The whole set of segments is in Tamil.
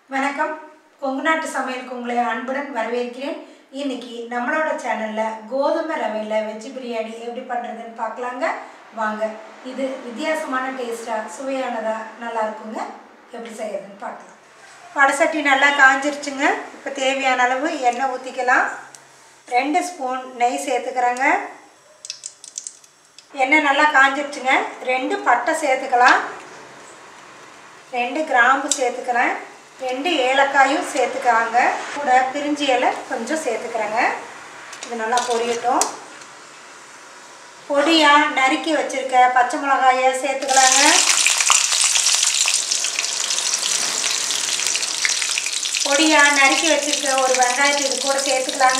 வணக்கம் கொங்கு நாட்டு சமையலுக்கு உங்களை அன்புடன் வரவேற்கிறேன் இன்னைக்கு நம்மளோட சேனலில் கோதுமை ரவையில் வெஜ் பிரியாணி எப்படி பண்ணுறதுன்னு பார்க்கலாங்க வாங்க இது வித்தியாசமான டேஸ்ட்டாக சுவையானதாக நல்லா இருக்குங்க எப்படி செய்யறதுன்னு பார்க்கலாம் வடசட்டி நல்லா காஞ்சிருச்சுங்க இப்போ தேவையான அளவு எண்ணெய் ஊற்றிக்கலாம் ரெண்டு ஸ்பூன் நெய் சேர்த்துக்கிறேங்க எண்ணெய் நல்லா காஞ்சிருச்சுங்க ரெண்டு பட்டை சேர்த்துக்கலாம் ரெண்டு கிராம்பு சேர்த்துக்கிறேன் ரெண்டு ஏலக்காயும் சேர்த்துக்கிறாங்க கூட பிரிஞ்சி இலை கொஞ்சம் சேர்த்துக்கிறேங்க இது நல்லா பொரியட்டும் பொடியாக நறுக்கி வச்சுருக்க பச்சை மிளகாயை சேர்த்துக்கலாங்க பொடியாக நறுக்கி வச்சுருக்க ஒரு வெங்காயத்தை இது கூட சேர்த்துக்கலாங்க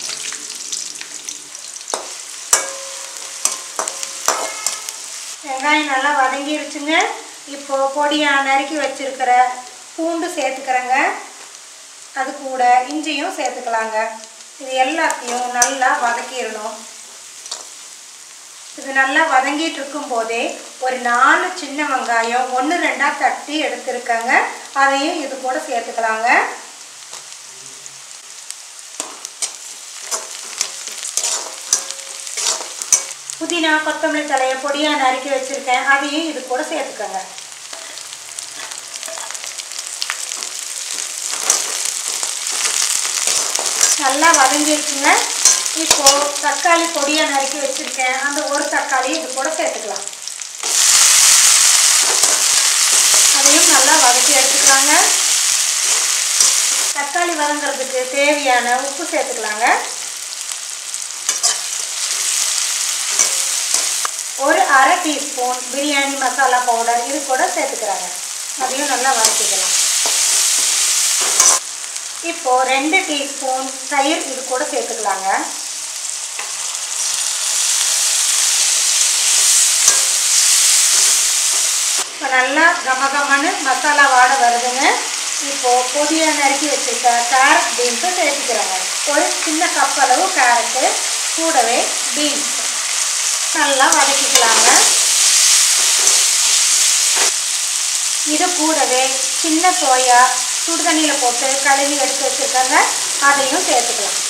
வெங்காயம் நல்லா வதங்கிருச்சுங்க இப்போது பொடியாக நறுக்கி வச்சுருக்கிற பூண்டு சேர்த்துக்கிறேங்க அது கூட இஞ்சியும் சேர்த்துக்கலாங்க இது எல்லாத்தையும் நல்லா வதக்கிடணும் இது நல்லா வதங்கிட்டு இருக்கும் போதே ஒரு நாலு சின்ன வெங்காயம் ஒன்று ரெண்டாக தட்டி எடுத்துருக்கேங்க அதையும் இது கூட சேர்த்துக்கலாங்க புதினா கொத்தமல்லி தலையை பொடியாக நறுக்கி வச்சுருக்கேன் அதையும் இது கூட சேர்த்துக்கோங்க நல்லா வதங்கிருச்சுங்க இப்போது தக்காளி பொடியாக நறுக்கி வச்சுருக்கேன் அந்த ஒரு தக்காளி இது கூட சேர்த்துக்கலாம் அதையும் நல்லா வதக்கி எடுத்துக்கலாங்க தக்காளி வதங்கிறதுக்கு தேவையான உப்பு சேர்த்துக்கலாங்க ஒரு அரை டீஸ்பூன் பிரியாணி மசாலா பவுடர் இது கூட சேர்த்துக்கிறாங்க அதையும் நல்லா வதக்கிக்கலாம் இப்போது ரெண்டு டீஸ்பூன் தயிர் இது கூட சேர்த்துக்கலாங்க இப்போ நல்லா கமகமன்னு மசாலா வாட வருதுங்க இப்போது பொடியாக நறுக்கி வச்சுருக்க கேரட் பீன்ஸை சேர்த்துக்கிறாங்க ஒரு சின்ன கப் அளவு கேரட்டு கூடவே பீன்ஸ் நல்லா வதக்கிக்கலாங்க இது கூடவே சின்ன சோயா சுடு தண்ணியில் போட்டு கழுவி எடுத்து வச்சுருக்காங்க அதையும் சேர்த்துக்கலாம்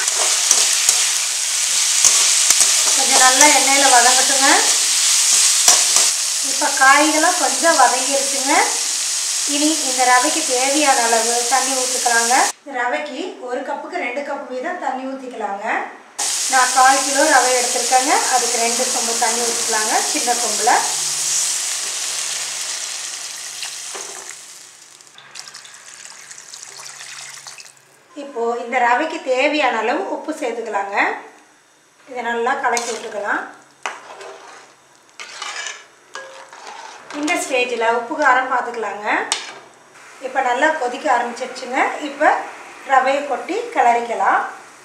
கொஞ்சம் நல்லா எண்ணெயில் வதங்கட்டுங்க இப்போ காய்களாம் கொஞ்சம் வதங்கிருச்சுங்க இனி இந்த ரவைக்கு தேவையான அளவு தண்ணி ஊற்றிக்கலாங்க ரவைக்கு ஒரு கப்புக்கு ரெண்டு கப்பு வீதம் தண்ணி ஊற்றிக்கலாங்க நான் கால் கிலோ ரவை எடுத்திருக்கேங்க அதுக்கு ரெண்டு சொம்பு தண்ணி ஊற்றிக்கலாங்க சின்ன சொம்பில் இப்போது இந்த ரவைக்கு தேவையான அளவு உப்பு சேர்த்துக்கலாங்க இதை நல்லா கலக்கி விட்டுக்கலாம் இந்த ஸ்டேஜில் உப்பு காரம் பார்த்துக்கலாங்க இப்போ நல்லா கொதிக்க ஆரம்பிச்சிருச்சுங்க இப்போ ரவையை கொட்டி கிளறிக்கலாம்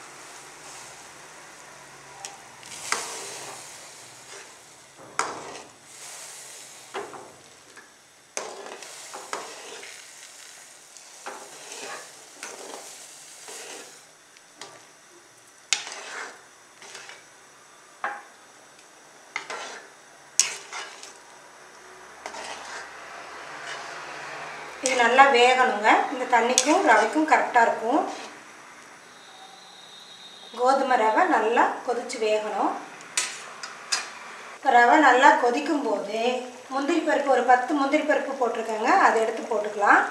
இது நல்லா வேகணுங்க இந்த தண்ணிக்கும் ரவைக்கும் கரெக்டாக இருக்கும் கோதுமை ரவை நல்லா கொதித்து வேகணும் ரவை நல்லா கொதிக்கும் போது முந்திரி பருப்பு ஒரு பத்து முந்திரி பருப்பு போட்டிருக்கேங்க அதை எடுத்து போட்டுக்கலாம்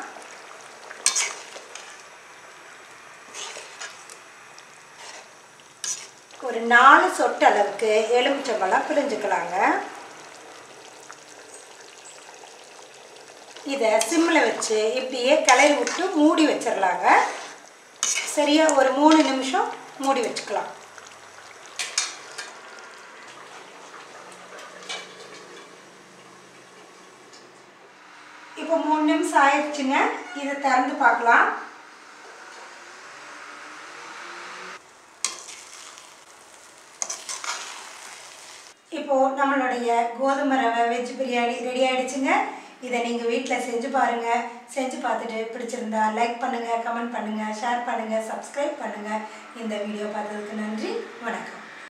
ஒரு நாலு சொட்டு அளவுக்கு எலுமிச்சம்பழம் பிழிஞ்சுக்கலாங்க இதை சிம்மில் வச்சு இப்படியே கிளறி விட்டு மூடி வச்சிடலாங்க சரியாக ஒரு மூணு நிமிஷம் மூடி வச்சுக்கலாம் இப்போ மூணு நிமிஷம் ஆயிடுச்சுங்க இதை திறந்து பார்க்கலாம் இப்போது நம்மளுடைய கோதுமை ரவை வெஜ் பிரியாணி ரெடி ஆகிடுச்சுங்க இதை நீங்கள் வீட்டில் செஞ்சு பாருங்கள் செஞ்சு பார்த்துட்டு பிடிச்சிருந்தா லைக் பண்ணுங்கள் கமெண்ட் பண்ணுங்கள் ஷேர் பண்ணுங்கள் சப்ஸ்கிரைப் பண்ணுங்கள் இந்த வீடியோ பார்த்ததுக்கு நன்றி வணக்கம்